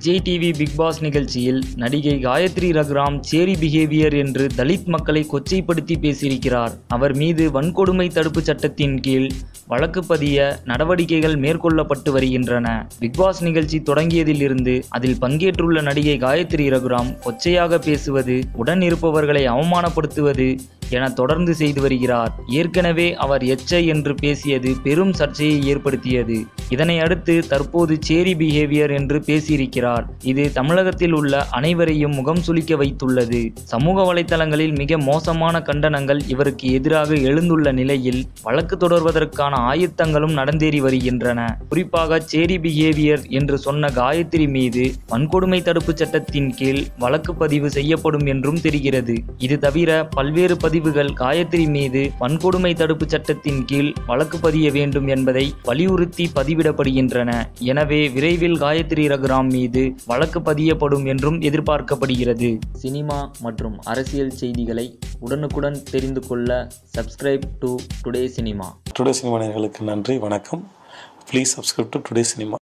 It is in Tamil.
விஜய் டிவி பிக் பாஸ் நிகழ்ச்சியில் நடிகை காயத்ரி ரகுராம் சேரி பிஹேவியர் என்று தலித் மக்களை கொச்சைப்படுத்தி பேசியிருக்கிறார் அவர் மீது வன்கொடுமை தடுப்பு சட்டத்தின் கீழ் வழக்கு பதிய நடவடிக்கைகள் மேற்கொள்ளப்பட்டு வருகின்றன பிக் பாஸ் நிகழ்ச்சி தொடங்கியதில் இருந்து அதில் பங்கேற்றுள்ள நடிகை காயத்ரி ரகுராம் கொச்சையாக பேசுவது உடன் இருப்பவர்களை அவமானப்படுத்துவது என தொடர்ந்து செய்து வருகிறார் ஏற்கனவே அவர் எச்சை என்று பேசியது பெரும் சர்ச்சையை ஏற்படுத்தியது இதனை அடுத்து தற்போது சேரி பிஹேவியர் என்று பேசியிருக்கிறார் இது தமிழகத்தில் உள்ள அனைவரையும் முகம் சுளிக்க வைத்துள்ளது சமூக வலைத்தளங்களில் மிக மோசமான கண்டனங்கள் இவருக்கு எதிராக எழுந்துள்ள நிலையில் வழக்கு தொடர்வதற்கான ஆயத்தங்களும் நடந்தேறி வருகின்றன குறிப்பாக சேரி பிஹேவியர் என்று சொன்ன காயத்ரி மீது வன்கொடுமை தடுப்பு சட்டத்தின் கீழ் வழக்கு பதிவு செய்யப்படும் என்றும் தெரிகிறது இது தவிர பல்வேறு பதிவுகள் காயத்ரி மீது வன்கொடுமை தடுப்பு சட்டத்தின் கீழ் வழக்கு பதிய வேண்டும் என்பதை வலியுறுத்தி பதிவிடப்படுகின்றன எனவே விரைவில் காயத்ரி ரகுராம் மீது வழக்கு பதியப்படும் என்றும் எதிர்பார்க்கப்படுகிறது சினிமா மற்றும் அரசியல் செய்திகளை உடனுக்குடன் தெரிந்து கொள்ள subscribe to today cinema today cinema நேயர்களுக்கு நன்றி வணக்கம் please subscribe to today cinema